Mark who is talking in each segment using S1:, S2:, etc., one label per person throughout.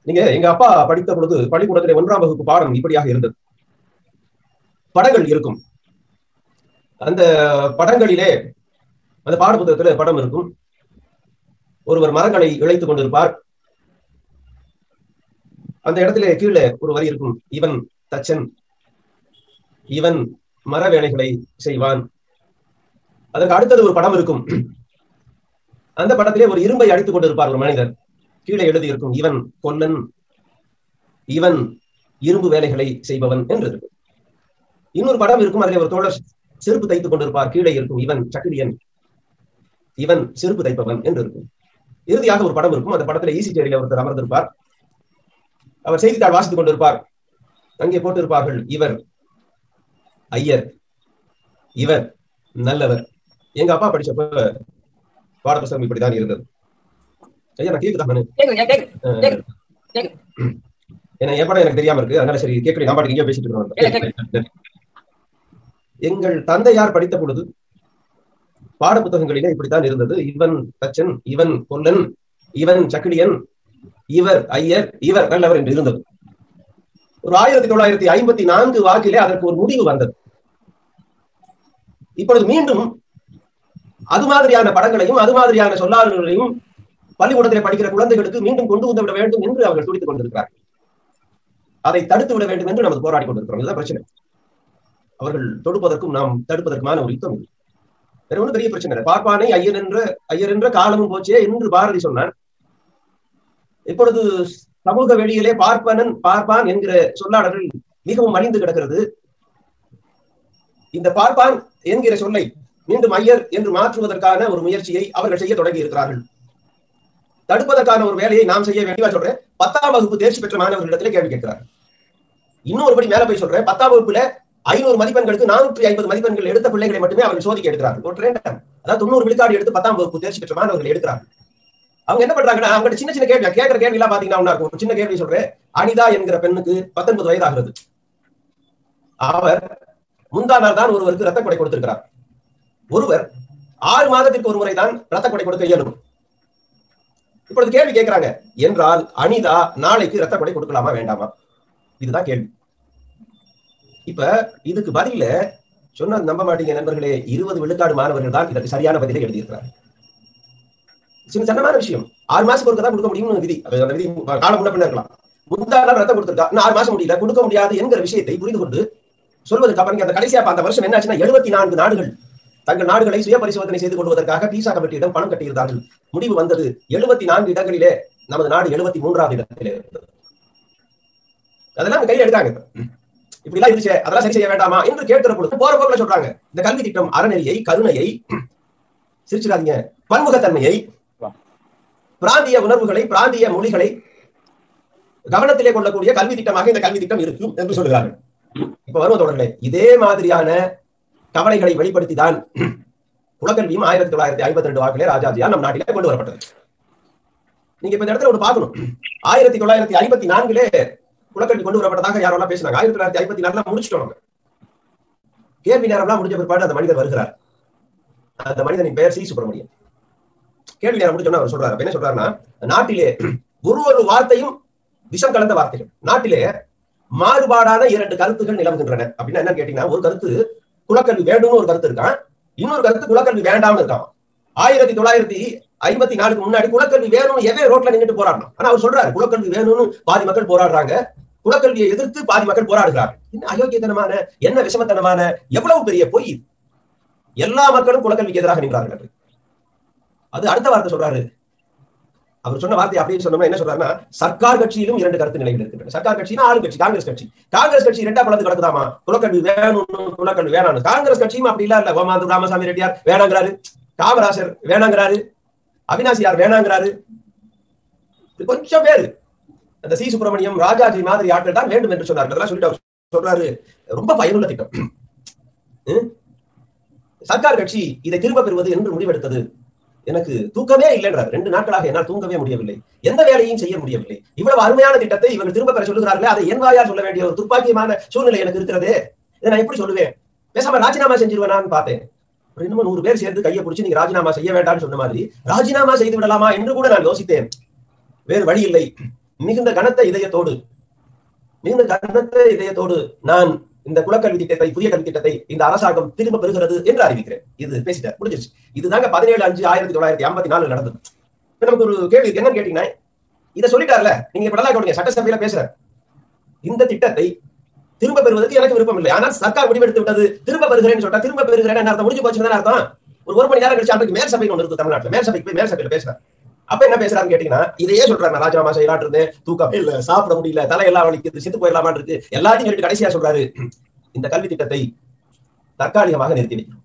S1: நீங்க எங்க அப்பா படித்த பொழுது பள்ளிக்கூடத்திலே ஒன்றாம் வகுப்பு பாடம் இப்படியாக இருந்தது படங்கள் இருக்கும் அந்த படங்களிலே அந்த பாட புத்தகத்துல படம் இருக்கும் ஒருவர் மரங்களை இழைத்துக் கொண்டிருப்பார் அந்த இடத்திலே கீழே ஒரு வரி இருக்கும் இவன் தச்சன் இவன் மர வேலைகளை செய்வான் அதற்கு அடுத்தது ஒரு படம் இருக்கும் அந்த படத்திலே ஒரு இரும்பை அடித்துக் கொண்டிருப்பார் ஒரு மனிதர் கீழே எழுதி இருக்கும் இவன் கொல்லன் இவன் இரும்பு வேலைகளை செய்பவன் என்று இருக்கும் இன்னொரு படம் இருக்கும் அதிலே ஒரு தோழர் செருப்பு தைத்துக் கொண்டிருப்பார் கீழே இருக்கும் இவன் சக்கிலியன் இவன் செருப்பு தைப்பவன் என்று இருக்கும் இறுதியாக ஒரு படம் இருக்கும் அந்த படத்துல ஈசி சேரியில் ஒருத்தர் அமர்ந்திருப்பார் அவர் செய்தித்தாள் வாசித்துக் கொண்டிருப்பார் அங்கே போட்டிருப்பார்கள் இவர் ஐயர் இவர் நல்லவர் எங்க அப்பா படிச்சப்ப பாட புஸ்தகம் இப்படிதான் இருந்தது ஐயா நான் கேக்குதா நானு
S2: கேக்குதுங்க கேக்குது கேக்குது கேக்குது
S1: ஏன்னா என் படம் எனக்கு தெரியாம இருக்கு அதனால சரி கேட்கல நான் பாட்டுக்கு எங்கேயோ பேசிட்டு
S2: இல்ல,
S1: இருக்கோம் எங்கள் தந்தையார் படித்த பொழுது பாட புத்தகங்களிலே இப்படித்தான் இருந்தது இவன் தச்சன் இவன் கொல்லன் இவன் சக்கிலியன் இவர் ஐயர் இவர் நல்லவர் என்று இருந்தது ஒரு ஆயிரத்தி தொள்ளாயிரத்தி ஐம்பத்தி நான்கு வாக்கிலே அதற்கு ஒரு முடிவு வந்தது இப்பொழுது மீண்டும் அது மாதிரியான படங்களையும் அது மாதிரியான சொல்லாளர்களையும் பள்ளிக்கூடத்திலே படிக்கிற குழந்தைகளுக்கு மீண்டும் கொண்டு வந்து விட வேண்டும் என்று அவர்கள் துடித்துக் கொண்டிருக்கிறார்கள் அதை தடுத்து விட வேண்டும் என்று நமது போராடி கொண்டிருக்கிறோம் இதுதான் பிரச்சனை அவர்கள் தொடுப்பதற்கும் நாம் தடுப்பதற்குமான ஒரு யுத்தம் இது வேற ஒன்றும் பெரிய பிரச்சனை இல்லை பார்ப்பானை ஐயர் என்ற ஐயர் என்ற காலமும் போச்சே என்று பாரதி சொன்னான் இப்பொழுது சமூக வெளியிலே பார்ப்பனன் பார்ப்பான் என்கிற சொல்லாடல்கள் மிகவும் மலிந்து கிடக்கிறது இந்த பார்ப்பான் என்கிற சொல்லை மீண்டும் ஐயர் என்று மாற்றுவதற்கான ஒரு முயற்சியை அவர்கள் செய்ய தொடங்கி இருக்கிறார்கள் தடுப்பதற்கான ஒரு வேலையை நாம் செய்ய வேண்டியவா சொல்றேன் பத்தாம் வகுப்பு தேர்ச்சி பெற்ற மாணவர்களிடத்திலே கேள்வி கேட்கிறார் இன்னொருபடி மேல போய் சொல்றேன் பத்தாம் வகுப்புல ஐநூறு மதிப்பெண்களுக்கு நானூற்றி ஐம்பது மதிப்பெண்கள் எடுத்த பிள்ளைகளை மட்டுமே அவர்கள் சோதிக்க எடுக்கிறார்கள் ஒரு random. அதாவது தொண்ணூறு விழுக்காடு எடுத்து பத்தாம் வகுப்பு தேர்ச்சி பெற்ற மாணவர்கள் எடுக்கிறார்கள் அவங்க என்ன பண்றாங்கன்னா அவங்க சின்ன சின்ன கேள்வி கேட்கிற கேள்வி எல்லாம் பாத்தீங்கன்னா ஒண்ணா இருக்கும் ஒரு சின்ன கேள்வி சொல்றேன் அனிதா என்கிற பெண்ணுக்கு பத்தொன்பது வயதாகிறது அவர் முந்தா நாள் தான் ஒருவருக்கு ரத்த கொடை கொடுத்திருக்கிறார் ஒருவர் ஆறு மாதத்திற்கு ஒரு முறைதான் ரத்த கொடை கொடுக்க இயலும் இப்பொழுது கேள்வி கேட்கிறாங்க என்றால் அனிதா நாளைக்கு ரத்த கொடை கொடுக்கலாமா வேண்டாமா இதுதான் கேள்வி இப்ப இதுக்கு பதில சொன்னா நம்ப மாட்டீங்க நண்பர்களே இருபது விழுக்காடு மாணவர்கள் தான் இதற்கு சரியான பதிலை எழுதியிருக்கிறார் சின்ன சன்னமான விஷயம் ஆறு மாசம் ஒருக்க தான் கொடுக்க முடியும்னு விதி அது அந்த விதி காலம் முன்ன பின்ன இருக்கலாம் முந்தா நாள் ரத்தம் கொடுத்திருக்கா இன்னும் ஆறு மாசம் முடியல கொடுக்க முடியாது என்கிற விஷயத்தை புரிந்து கொண்டு சொல்வதற்கு அப்புறம் அந்த கடைசியா அப்ப அந்த வருஷம் என்னாச்சுன்னா எழுபத்தி நான்கு நாடுகள் தங்கள் நாடுகளை சுய பரிசோதனை செய்து கொள்வதற்காக பீசா கமிட்டியிடம் பணம் கட்டியிருந்தார்கள் முடிவு வந்தது எழுபத்தி நான்கு இடங்களிலே நமது நாடு எழுபத்தி மூன்றாவது இடத்திலே இருந்தது அதெல்லாம் அவங்க கையில எடுத்தாங்க இப்படி எல்லாம் இருந்துச்சு அதெல்லாம் சரி செய்ய வேண்டாமா என்று கேட்கிற பொழுது போற போக்குல சொல்றாங்க இந்த கல்வி திட்டம் அறநெறியை கருணையை சிரிச்சிடாதீங்க பன்முகத்தன்மையை பிராந்திய உணர்வுகளை பிராந்திய மொழிகளை கவனத்திலே கொள்ளக்கூடிய கல்வி திட்டமாக இந்த கல்வி திட்டம் இருக்கும் என்று சொல்கிறார்கள் இப்ப வருவ தொடர்களே இதே மாதிரியான கவலைகளை வெளிப்படுத்தி தான் குலக்கல்வியும் ஆயிரத்தி தொள்ளாயிரத்தி ஐம்பத்தி ரெண்டு வாக்கிலே ராஜாஜியால் நம் நாட்டிலே கொண்டு வரப்பட்டது நீங்க இப்ப இந்த இடத்துல ஒரு பார்க்கணும் ஆயிரத்தி தொள்ளாயிரத்தி ஐம்பத்தி நான்கிலே குலக்கல்வி கொண்டு வரப்பட்டதாக யாரெல்லாம் பேசினாங்க ஆயிரத்தி தொள்ளாயிரத்தி ஐம்பத்தி நாலுல முடிச்சிட்டோம் நம்ம. கேள்வி நேரம்லாம் முடிஞ்ச பிற்பாடு அந்த மனிதர் வருகிறார் அந்த மனிதனின் பெயர் சி சுப்பிரமணியன் கேள்வி நேரம் முடிஞ்சோன்னா அவர் சொல்றாரு அப்ப என்ன சொல்றாருன்னா நாட்டிலே ஒரு ஒரு வார்த்தையும் விஷம் கலந்த வார்த்தைகள் நாட்டிலே மாறுபாடான இரண்டு கருத்துகள் நிலவுகின்றன அப்படின்னா என்ன கேட்டீங்கன்னா ஒரு கருத்து குலக்கல்வி வேண்டும்னு ஒரு கருத்து இருக்கான் இன்னொரு கருத்து குலக்கல்வி வேண்டாம்னு இருக்கான் ஆயிரத்தி தொள்ளாயிரத்தி ஐம்பத்தி நாலுக்கு முன்னாடி குலக்கல்வி வேணும்னு எவே ரோட்ல நின்னுட்டு போராடணும் ஆனா அவர் சொல்றாரு குலக்கல்வி வேணும்னு பாதி மக்கள் போராடுறாங்க குலக்கல்வியை எதிர்த்து பாதி மக்கள் போராடுகிறார்கள் என்ன அயோக்கியத்தனமான என்ன விஷமத்தனமான எவ்வளவு பெரிய பொய் இது. எல்லா மக்களும் குலக்கல்விக்கு எதிராக நின்றார்கள் என்று. அது அடுத்த வார்த்தை சொல்றாரு அவர் சொன்ன வார்த்தை அப்படியே சொன்னோம்னா என்ன சொல்றாருன்னா சர்க்கார் கட்சியிலும் இரண்டு கருத்து நிலைகள் இருக்கின்றன சர்க்கார் கட்சினா ஆளும் கட்சி காங்கிரஸ் கட்சி காங்கிரஸ் கட்சி ரெண்டா பழத்து கிடக்குதாமா குலக்கல்வி வேணும் குலக்கல்வி வேணாம் காங்கிரஸ் கட்சியும் அப்படி இல்ல இல்ல ஓமாந்து ராமசாமி ரெட்டியார் வேணாங்கிறாரு காமராசர் வேணாங்கிறாரு அவினாசியார் வேணாங்கிறாரு இது கொஞ்சம் பேரு அந்த சி சுப்பிரமணியம் ராஜாஜி மாதிரி ஆட்கள் தான் வேண்டும் என்று சொன்னார் அதெல்லாம் சொல்லிட்டு அவர் சொல்றாரு ரொம்ப பயனுள்ள திட்டம் ம்? சர்க்கார் கட்சி இதை திரும்ப பெறுவது என்று முடிவெடுத்தது எனக்கு தூக்கமே இல்லைன்றார் ரெண்டு நாட்களாக என்னால் தூங்கவே முடியவில்லை எந்த வேலையும் செய்ய முடியவில்லை இவ்வளவு அருமையான திட்டத்தை இவர்கள் திரும்ப பெற சொல்லுகிறார்களே அதை என் வாயால் சொல்ல வேண்டிய ஒரு துப்பாக்கியமான சூழ்நிலை எனக்கு இருக்கிறதே இதை நான் எப்படி சொல்லுவேன் பேசாம ராஜினாமா செஞ்சிருவேனான்னு பார்த்தேன் ஒரு இன்னும் நூறு பேர் சேர்ந்து கையை பிடிச்சி நீங்க ராஜினாமா செய்ய வேண்டாம்னு சொன்ன மாதிரி ராஜினாமா செய்து விடலாமா என்று கூட நான் யோசித்தேன் வேறு வழி இல்லை மிகுந்த கனத்த இதயத்தோடு மிகுந்த கனத்த இதயத்தோடு நான் இந்த குலக்கல்வி திட்டத்தை புதிய கல்வி திட்டத்தை இந்த அரசாங்கம் திரும்ப பெறுகிறது என்று அறிவிக்கிறேன் இது பேசிட்டார் முடிஞ்சிருச்சு இதுதாங்க பதினேழு அஞ்சு ஆயிரத்தி தொள்ளாயிரத்தி ஐம்பத்தி நாலுல நடந்தது இப்ப நமக்கு ஒரு கேள்வி இருக்கு. என்னன்னு கேட்டீங்கன்னா இதை சொல்லிட்டார்ல நீங்க இப்ப நல்லா கவனிங்க சட்டசபையில பேசுறாரு இந்த திட்டத்தை திரும்ப பெறுவதற்கு எனக்கு விருப்பம் இல்லை ஆனால் சர்க்கார் முடிவெடுத்து விட்டது திரும்ப பெறுகிறேன்னு சொல்லிட்டா திரும்ப பெறுகிறேன் அர்த்தம் முடிஞ்சு போச்சுன்னு அர்த்தம் ஒரு ஒரு மணி நேரம் கழிச்சு அன்றைக்கு மேல் சபைன்னு ஒன்று இருக்கு தமிழ்நாட்டுல மேல் சபைக்கு போய் மேல் சபையில பேசுறாரு அப்ப என்ன பேசுறாருன்னு கேட்டீங்கன்னா இதையே சொல்றாரு நான் ராஜினாமா செய்யலாட்டு இருந்தேன் தூக்கம் இல்ல சாப்பிட முடியல தலையெல்லாம் வலிக்குது செத்து போயிடலாமான்னு இருக்கு எல்லாத்தையும் சொல்லிட்டு கடைசியா சொல்றாரு இந்த கல்வி திட்டத்தை தற்காலிகமாக நிறுத்தி வைக்கிறோம்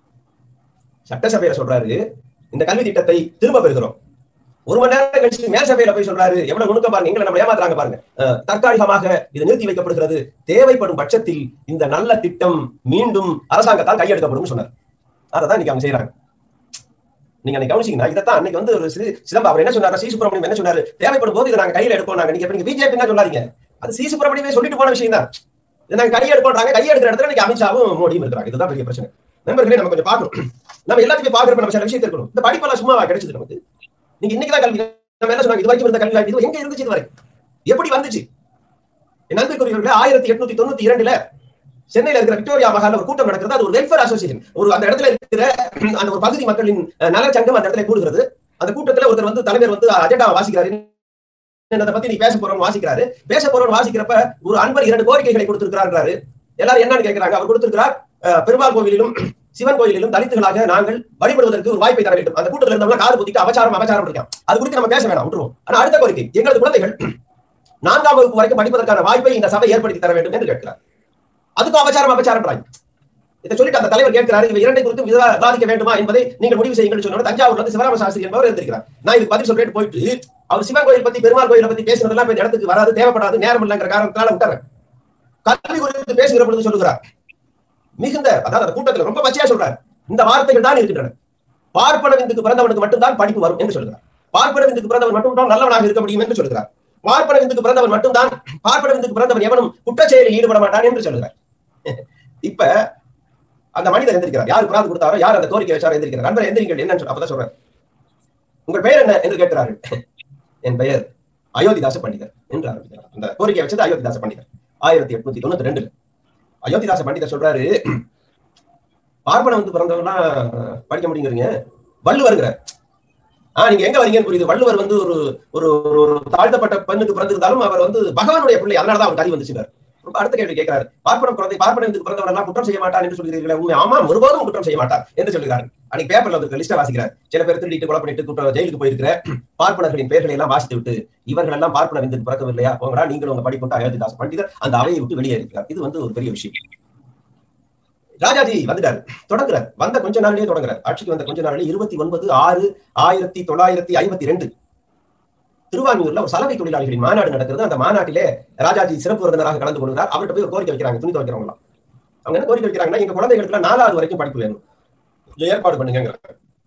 S1: சட்டசபையில சொல்றாரு இந்த கல்வி திட்டத்தை திரும்ப பெறுகிறோம் ஒரு மணி நேரம் கழிச்சு மேல் சபையில போய் சொல்றாரு எவ்வளவு நுணுக்கம் பாருங்க எங்களை நம்ம ஏமாத்துறாங்க பாருங்க அஹ், தற்காலிகமாக இது நிறுத்தி வைக்கப்படுகிறது தேவைப்படும் பட்சத்தில் இந்த நல்ல திட்டம் மீண்டும் அரசாங்கத்தால் கையெடுக்கப்படும் சொன்னார் அதான் இன்னைக்கு அவங்க செய்யறாங்க நீங்க அன்னைக்கு கவனிச்சீங்கன்னா இதைத்தான் அன்னைக்கு வந்து ஒரு சி- சிதம்பரம் அவர் என்ன சொன்னாரு சி சுப்பிரமணியம் என்ன சொன்னாரு தேவைப்படும் போது இதை நாங்க கையில எடுப்போம் நாங்க நீங்க இப்ப நீங்க பிஜேபி தான் சொல்லாதீங்க அது சி சுப்பிரமணியமே சொல்லிட்டு போன விஷயம் தான் இதை நாங்க கையை எடுப்போம்ன்றாங்க கையை எடுக்கிற இடத்துல இன்னைக்கு அமித்ஷாவும் மோடியும் இருக்கிறாங்க இதுதான் பெரிய பிரச்சனை நண்பர்களே நம்ம கொஞ்சம் பார்க்கணும் நம்ம எல்லாத்தையும் பாக்குறப்ப நம்ம சில விஷயத்தை இருக்கணும் இந்த படிப்பெல்லாம் சும்மாவா கிடைச்சது நமக்கு நீங்க இன்னைக்கு தான் கல்வி நம்ம என்ன சொன்னாங்க இது வரைக்கும் இருந்த கல்வி வாய்ப்பு இது எங்க இருந்துச்சு இது வரைக்கும் எப்படி வந்துச்சு என் நண்பர்களுடைய ஆயிரத்தி எட்நூத்தி தொண்ணூத்தி இரண்டுல சென்னையில இருக்கிற விக்டோரியா மகால்ல ஒரு கூட்டம் நடக்கிறது அது ஒரு வெல்ஃபேர் அசோசியேஷன் ஒரு அந்த இடத்துல இருக்கிற அந்த ஒரு பகுதி மக்களின் அஹ், நலச்சங்கம் அந்த இடத்துல கூடுகிறது அந்த கூட்டத்துல ஒருத்தர் வந்து தலைவர் வந்து அஜெண்டா வாசிக்கிறாரு என்னதை பத்தி நீ பேச போறோம் வாசிக்கிறாரு பேச போறோம் வாசிக்கிறப்ப ஒரு அன்பர் இரண்டு கோரிக்கைகளை கொடுத்திருக்கிறாரு எல்லாரும் என்னன்னு கேட்கிறாங்க அவர் கொடுத்திருக்கிறார் அஹ், பெருமாள் கோவிலிலும் சிவன் கோயிலிலும் தலித்துகளாக நாங்கள் வழிபடுவதற்கு ஒரு வாய்ப்பை தர வேண்டும் அந்த கூட்டத்தில் இருந்தவங்க காது குத்திட்டு அபச்சாரம் அபச்சாரம் இருக்கான் அது குறித்து நம்ம பேச வேணாம் விட்டுருவோம் ஆனா அடுத்த கோரிக்கை எங்களது குழந்தைகள் நான்காம் வகுப்பு வரைக்கும் படிப்பதற்கான வாய்ப்பை இந்த சபை ஏற்படுத்தி தர வேண்டும் என்று கேட்கிறார் அதுக்கும் அபச்சாரம் அபச்சாரம் இதை சொல்லிட்டு அந்த தலைவர் கேட்கிறாரு இவை இரண்டை குறித்து விவா- விவாதிக்க வேண்டுமா என்பதை நீங்கள் முடிவு செய்யுங்கள் சொன்ன தஞ்சாவூர்ல இருந்து சிவராம சாஸ்திரி என்பவர் இருந்திருக்கிறார் நான் இதுக்கு பதில் சொல்லிட்டு போயிட்டு அவர் சிவன் கோயில் பத்தி பெருமாள் கோயிலை பத்தி பேசுனதெல்லாம் இப்ப இந்த இடத்துக்கு வராது தேவைப்படாது நேரம் இல்லைங்கிற காரணத்தினால விட்டாரு கல்வி குறித்து பேசுகிற பொழுது சொல்லுகிறார் மிகுந்த அதாவது அந்த கூட்டத்தில் ரொம்ப பச்சையா சொல்றார் இந்த வார்த்தைகள் தான் இருக்கின்றன பார்ப்பன விந்துக்கு பிறந்தவனுக்கு மட்டும்தான் படிப்பு வரும் என்று சொல்கிறார் பார்ப்பன விந்துக்கு பிறந்தவன் மட்டும்தான் நல்லவனாக இருக்க முடியும் என்று சொல்கிறார் பார்ப்பன விந்துக்கு பிறந்தவன் மட்டும்தான் பார்ப்பன விந்துக்கு பிறந்தவன் எவனும் குற்றச்செயலில் ஈடுபட மாட்டான் என்று சொல்கிறார் இப்ப அந்த மனிதர் எந்திரிக்கிறார் யார் பிராந்து கொடுத்தாரோ யார் அந்த கோரிக்கை வச்சாரோ எந்திரிக்கிறார் நண்பர் எந்திரிங்கள் என்னன்னு சொல்ல அப்பதான் சொல்றேன் உங்கள் பெயர் என்ன என்று கேட்கிறார்கள் என் பெயர் அயோத்திதாச பண்டிதர் என்று ஆரம்பிக்கிறார் அந்த கோரிக்கை வச்சது அயோத்திதாச பண்டிதர் ஆயிரத்தி எட்நூத்தி தொண்ணூத்தி ரெண்டுல அயோத்திதாச பண்டிதர் சொல்றாரு பார்ப்பன வந்து பிறந்தவனா படிக்க முடியுங்கிறீங்க வள்ளுவருங்கிறார் ஆஹ் நீங்க எங்க வரீங்கன்னு புரியுது வள்ளுவர் வந்து ஒரு ஒரு ஒரு ஒரு தாழ்த்தப்பட்ட பெண்ணுக்கு பிறந்திருந்தாலும் அவர் வந்து பகவானுடைய பிள்ளை அதனாலதான் அவர் கறி வந்துச்சுட்டார் ரொம்ப அடுத்த கேள்வி கேட்கிறார் பார்ப்பன குழந்தை பார்ப்பனத்துக்கு பிறந்தவன் எல்லாம் குற்றம் செய்ய மாட்டான் என்று சொல்கிறீர்களே உண்மை ஆமா ஒருபோதும் குற்றம் செய்ய மாட்டார் என்று சொல்கிறார் அன்னைக்கு பேப்பர்ல வந்து லிஸ்ட வாசிக்கிறார் சில பேர் திருடிட்டு கொலை பண்ணிட்டு குற்ற ஜெயிலுக்கு போயிருக்கிற பார்ப்பனர்களின் பெயர்களை எல்லாம் வாசித்து விட்டு இவர்கள் எல்லாம் பார்ப்பன விந்துக்கு பிறக்கவில்லையா போங்கடா நீங்களும் உங்க படிப்பு அயோத்திதாஸ் பண்டிதர் அந்த அவையை விட்டு வெளியே இருக்கிறார் இது வந்து ஒரு பெரிய விஷயம் ராஜாஜி வந்துட்டார் தொடங்குறார் வந்த கொஞ்ச நாள்லயே தொடங்குறார் ஆட்சிக்கு வந்த கொஞ்ச நாள்லயே இருபத்தி ஒன்பது ஆறு ஆயிரத்தி தொள்ளாயிரத்தி ஐம்பத்தி ரெண்டு திருவான்மியூர்ல ஒரு சலவை தொழிலாளிகளின் மாநாடு நடக்கிறது அந்த மாநாட்டிலே ராஜாஜி சிறப்பு விருந்தினராக கலந்து கொள்கிறார் அவர்கிட்ட போய் ஒரு கோரிக்கை வைக்கிறாங்க துணி துவைக்கிறவங்க அவங்க என்ன கோரிக்கை வைக்கிறாங்கன்னா எங்க குழந்தைகளுக்கு நாலாவது வரைக்கும் படிப்பு வேணும் கொஞ்சம் ஏற்பாடு பண்ணுங்க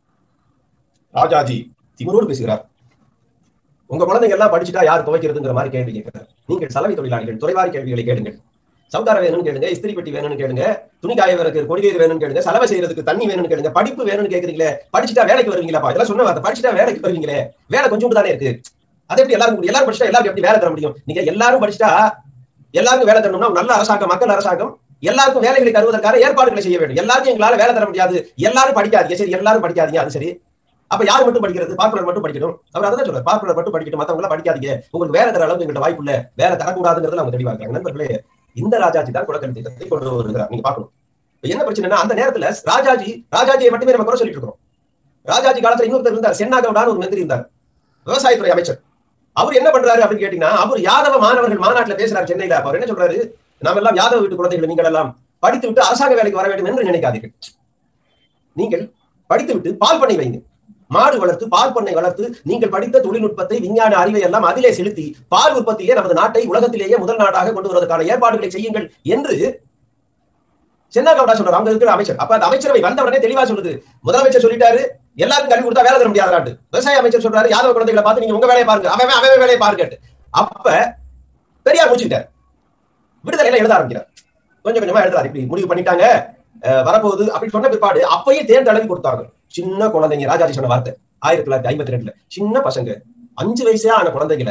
S1: ராஜாஜி திமுரோடு பேசுகிறார் உங்க குழந்தைங்க எல்லாம் படிச்சுட்டா யார் துவைக்கிறதுங்கிற மாதிரி கேள்வி கேட்கிறார் நீங்கள் சலவை தொழிலாளிகள் துறைவாரி கேள்விகளை கேளுங்கள் சவுதார வேணும்னு கேளுங்க இஸ்திரி பெட்டி வேணும்னு கேளுங்க துணி காயவருக்கு கொடிவேறு வேணும்னு கேளுங்க சலவை செய்யறதுக்கு தண்ணி வேணும்னு கேளுங்க படிப்பு வேணும்னு கேக்குறீங்களே படிச்சுட்டா வேலைக்கு வருவீங்களா இதெல்லாம் சொன்ன வார்த்தை படிச்சுட்டா வேலைக்கு வருவீங்களே வேலை கொஞ்சம் தானே இருக்கு அது எப்படி எல்லாரும் முடியும்? எல்லாரும் படிச்சுட்டா எல்லாரும் எப்படி வேலை தர முடியும் நீங்க எல்லாரும் படிச்சுட்டா எல்லாருக்கும் வேலை தரணும்னா ஒரு நல்ல அரசாங்கம் மக்கள் அரசாங்கம் எல்லாருக்கும் வேலைகளை தருவதற்கான ஏற்பாடுகளை செய்ய வேண்டும் எல்லாருக்கும் எங்களால வேலை தர முடியாது எல்லாரும் படிக்காதீங்க சரி எல்லாரும் படிக்காதீங்க அது சரி அப்ப யார் மட்டும் படிக்கிறது பார்ப்பனர் மட்டும் படிக்கணும் அவர் அதான் சொல்றாரு பார்ப்பனர் மட்டும் படிக்கட்டும் மத்தவங்க எல்லாம் படிக்காதீங்க உங்களுக்கு வேலை தர அளவுக்கு எங்கள்ட்ட வாய்ப்பு இல்ல வேலை தரக்கூடாதுங்கிறதுல அவங்க தெளிவா இருக்காங்க நண்பர்களே இந்த ராஜாஜி தான் குலக்கல்வி திட்டத்தை கொண்டு வருகிறார் நீங்க பார்க்கணும் இப்ப என்ன பிரச்சனைனா அந்த நேரத்துல ராஜாஜி ராஜாஜியை மட்டுமே நம்ம குறை சொல்லிட்டு இருக்கோம் ராஜாஜி காலத்துல இன்னொருத்தர் இருந்தார் சென்னாகவுடான்னு ஒரு மந்திரி இருந்தார் விவசாயத்துறை அமைச்சர் அவர் என்ன பண்றாரு அப்படின்னு கேட்டீங்கன்னா அவர் யாதவ மாணவர்கள் மாநாட்டுல பேசுறாரு சென்னையில அப்ப அவர் என்ன சொல்றாரு நாம எல்லாம் யாதவ வீட்டு குழந்தைகள் நீங்கள் எல்லாம் படித்து விட்டு அரசாங்க வேலைக்கு வர வேண்டும் என்று நினைக்காதீர்கள் நீங்கள் படித்து விட்டு பால் பண்ணை வைங்க மாடு வளர்த்து பால் பண்ணை வளர்த்து நீங்கள் படித்த தொழில்நுட்பத்தை விஞ்ஞான அறிவை எல்லாம் அதிலே செலுத்தி பால் உற்பத்தியிலே நமது நாட்டை உலகத்திலேயே முதல் நாடாக கொண்டு வருவதற்கான ஏற்பாடுகளை செய்யுங்கள் என்று சென்னாகவுடா சொல்றாரு அங்க இருக்கிற அமைச்சர் அப்ப அந்த அமைச்சரவை வந்தவரே தெளிவா சொல்லுது முதலமைச்சர் சொல்லிட்டாரு எல்லாருக்கும் கல்வி கொடுத்தா வேலை தர முடியாதாண்டு விவசாய அமைச்சர் சொல்றாரு யாதவ குழந்தைகளை பார்த்து நீங்க உங்க வேலையை பாருங்க அவன் அவன் வேலையை பாருங்க அப்ப பெரியார் முடிச்சுட்டார் விடுதலையில எழுத ஆரம்பிக்கிறார் கொஞ்சம் கொஞ்சமா எழுதுறாரு இப்படி முடிவு பண்ணிட்டாங்க அஹ் வரப்போகுது அப்படின்னு சொன்ன பிற்பாடு அப்பயே தேர்ந்து அளவி கொடுத்தாங்க சின்ன குழந்தைங்க ராஜாஜி சொன்ன வார்த்தை ஆயிரத்தி தொள்ளாயிரத்தி ஐம்பத்தி ரெண்டுல சின்ன பசங்க அஞ்சு வயசே ஆன குழந்தைகளை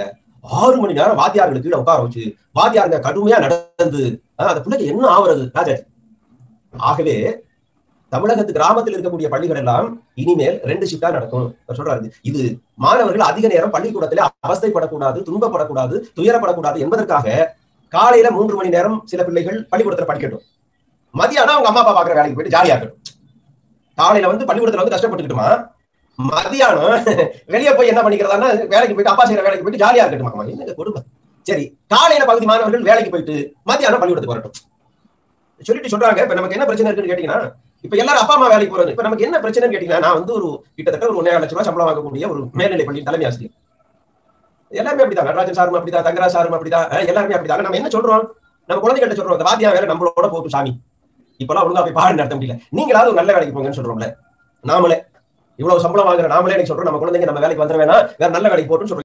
S1: ஆறு மணி நேரம் வாத்தியார்களுக்கு கீழே உட்கார வச்சு வாத்தியாருங்க கடுமையா நடந்து ஆஹ், அந்த பிள்ளைக்கு என்ன ஆகுறது ராஜாஜி ஆகவே தமிழகத்து கிராமத்தில் இருக்கக்கூடிய பள்ளிகள் எல்லாம் இனிமேல் ரெண்டு ஷிஃப்டா நடக்கும் அவர் சொல்றாரு இது மாணவர்கள் அதிக நேரம் பள்ளிக்கூடத்திலே அவஸ்தைப்படக்கூடாது துன்பப்படக்கூடாது துயரப்படக்கூடாது என்பதற்காக காலையில மூன்று மணி நேரம் சில பிள்ளைகள் பள்ளிக்கூடத்துல படிக்கட்டும் மதியானம் அவங்க அம்மா அப்பா பாக்குற வேலைக்கு போயிட்டு ஜாலியா இருக்கட்டும் காலையில வந்து பள்ளிக்கூடத்துல வந்து கஷ்டப்பட்டுக்கிட்டுமா மதியானம் வெளியே போய் என்ன பண்ணிக்கிறதான்னா வேலைக்கு போயிட்டு அப்பா செய்யற வேலைக்கு போயிட்டு ஜாலியா இருக்கட்டுமா என்னங்க கொடுமை சரி காலையில பகுதி மாணவர்கள் வேலைக்கு போயிட்டு மத்தியானம் பள்ளிக்கூடத்துக்கு வரட்டும் சொல்லிட்டு சொல்றாங்க இப்ப நமக்கு என்ன பிரச்சனை இருக்குன்னு கேட்டீங்கன்னா இப்ப எல்லாரும் அப்பா அம்மா வேலைக்கு போறது இப்ப நமக்கு என்ன பிரச்சனைன்னு கேட்டீங்கன்னா நான் வந்து ஒரு கிட்டத்தட்ட ஒரு ஒன்னே லட்சம் ரூபாய் சம்பளம் வாங்கக்கூடிய ஒரு மேல்நிலை பள்ளி தலைமை ஆசிரியர் எல்லாருமே அப்படிதான் நடராஜன் சாரும் அப்படிதான் தங்கராஜ் சாரும் அப்படிதான் அஹ் எல்லாருமே அப்படிதான் நம்ம என்ன சொல்றோம் நம்ம குழந்தைகிட்ட சொல்றோம் இந்த வாத்தியா வேலை நம்மளோட போட்டு சாமி இப்பெல்லாம் ஒழுங்கா போய் பாடம் நடத்த முடியல நீங்களாவது ஒரு நல்ல வேலைக்கு போங்கன்னு சொல்றோம்ல நாமளே இவ்வளவு சம்பளம் வாங்குற நாமளே எனக்கு சொல்றோம் நம்ம குழந்தைங்க நம்ம வேலைக்கு வந்துட வேணாம் வேற நல்ல வேலைக்கு போட்டுன்னு சொல்றோம்